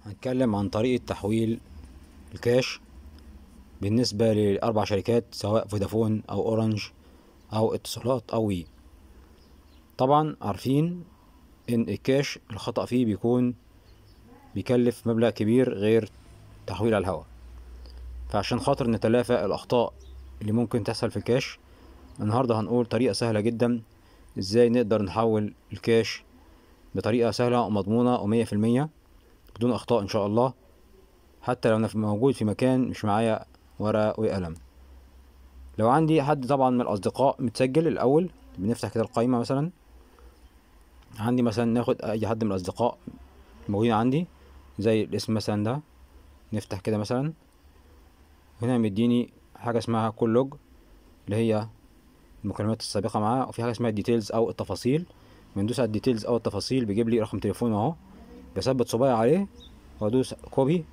هنتكلم عن طريقة تحويل الكاش بالنسبة لأربع شركات سواء فودافون أو أورنج أو اتصالات أو وي طبعا عارفين إن الكاش الخطأ فيه بيكون بيكلف مبلغ كبير غير تحويل على الهوا فعشان خاطر نتلافى الأخطاء اللي ممكن تحصل في الكاش النهاردة هنقول طريقة سهلة جدا ازاي نقدر نحول الكاش بطريقة سهلة ومضمونة ومية في المية بدون أخطاء إن شاء الله حتى لو أنا في- موجود في مكان مش معايا ورقة وقلم لو عندي حد طبعا من الأصدقاء متسجل الأول بنفتح كده القايمة مثلا عندي مثلا ناخد أي حد من الأصدقاء موجودين عندي زي الاسم مثلا ده نفتح كده مثلا هنا مديني حاجة اسمها كول لوج اللي هي المكالمات السابقة معاه وفي حاجة اسمها الديتيلز أو التفاصيل بندوس على الديتيلز أو التفاصيل بيجيب لي رقم تليفونه أهو بثبت صباعي عليه وأدوس كوبي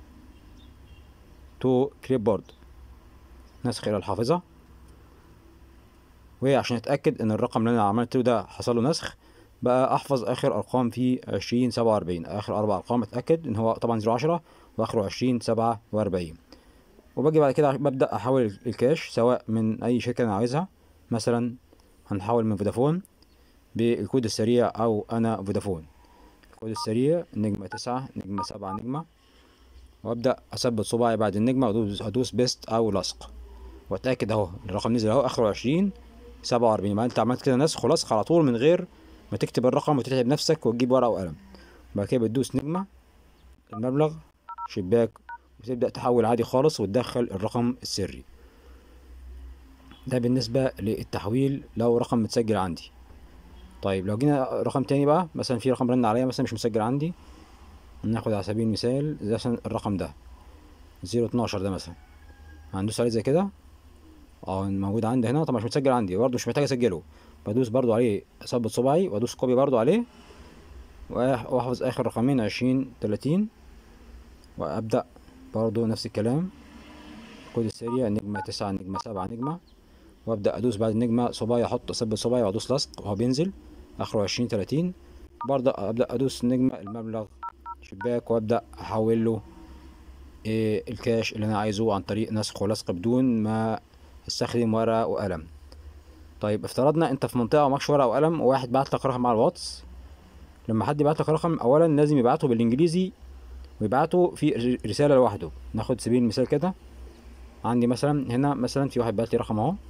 تو كليب بورد نسخ إلى الحافظة وعشان أتأكد إن الرقم اللي أنا عملته ده حصل له نسخ بقى أحفظ آخر أرقام فيه عشرين سبعة وأربعين آخر أربع أرقام أتأكد إن هو طبعا زيرو عشرة وآخره عشرين سبعة وأربعين وباجي بعد كده ببدأ أحول الكاش سواء من أي شركة أنا عايزها مثلا هنحول من فودافون بالكود السريع أو أنا فودافون الكود السريع نجمة تسعة نجمة سبعة نجمة وأبدأ أثبت صباعي بعد النجمة وأدوس أدوس بيست أو لصق وأتأكد أهو الرقم نزل أهو آخره عشرين سبعة وأربعين يبقى أنت عملت كده نسخ ولصق على طول من غير ما تكتب الرقم وتتعب نفسك وتجيب ورقة وقلم بعد كده بتدوس نجمة المبلغ شباك وتبدأ تحول عادي خالص وتدخل الرقم السري ده بالنسبة للتحويل لو رقم متسجل عندي طيب لو جينا رقم تاني بقى مثلا في رقم رن عليا مثلا مش مسجل عندي ناخد على سبيل المثال زي مثلا الرقم ده زيرو اتناشر ده مثلا هندوس عليه زي كده اه موجود عندي هنا طبعا مش متسجل عندي برضه مش محتاج اسجله بدوس برضه عليه اثبت صباعي وادوس كوبي برضه عليه وأح- واحفظ اخر رقمين عشرين تلاتين وابدأ برضه نفس الكلام الكود السريع نجمة تسعة نجمة سبعة نجمة وابدأ ادوس بعد النجمة صباعي احط اثبت صباعي وادوس لصق وهو بينزل اخره عشرين تلاتين برضه ابدأ ادوس نجمة المبلغ شباك وابدأ احول له إيه الكاش اللي انا عايزه عن طريق نسخ ولصق بدون ما استخدم ورقة وقلم طيب افترضنا انت في منطقة ومعكش ورقة وقلم وواحد بعت لك رقم على الواتس لما حد يبعت لك رقم اولا لازم يبعته بالانجليزي ويبعته في ر- رسالة لوحده ناخد سبيل المثال كده عندي مثلا هنا مثلا في واحد بعت لي رقم اهو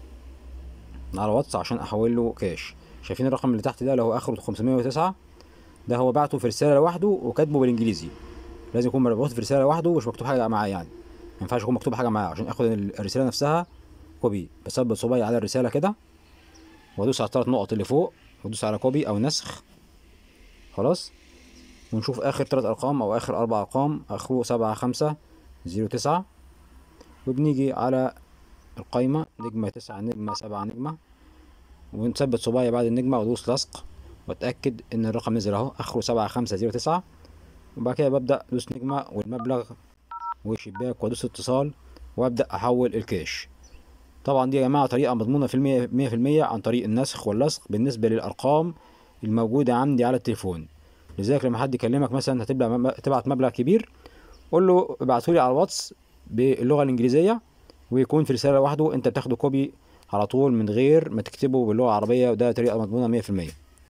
على الواتس عشان احول له كاش شايفين الرقم اللي تحت ده اللي هو اخره 509 ده هو بعته في رسالة لوحده وكاتبه بالانجليزي لازم يكون مربوط في رسالة لوحده ومش مكتوب حاجة معاه يعني ما ينفعش يكون مكتوب حاجة معاه عشان اخد ال- الرسالة نفسها كوبي بثبت صباعي على الرسالة كده وادوس على الثلاث نقط اللي فوق وادوس على كوبي او نسخ خلاص ونشوف اخر ثلاث ارقام او اخر اربع ارقام اخره سبعة خمسة زيرو تسعة وبنيجي على القايمة نجمة تسعة نجمة سبعة نجمة ونثبت صباعي بعد النجمة وادوس لصق واتأكد ان الرقم نزل اهو اخره سبعة خمسة زيرو تسعة وبعد كده ببدأ ادوس نجمة والمبلغ وشباك وادوس اتصال وابدأ احول الكاش طبعا دي يا جماعة طريقة مضمونة في المية مية في المية عن طريق النسخ واللصق بالنسبة للأرقام الموجودة عندي على التليفون لذلك لما حد يكلمك مثلا هتبدأ مب- تبعت مبلغ كبير قول له ابعتهولي على الواتس باللغة الإنجليزية ويكون في رسالة لوحده أنت بتاخده كوبي على طول من غير ما تكتبه باللغة العربية وده طريقة مضمونة مية في المية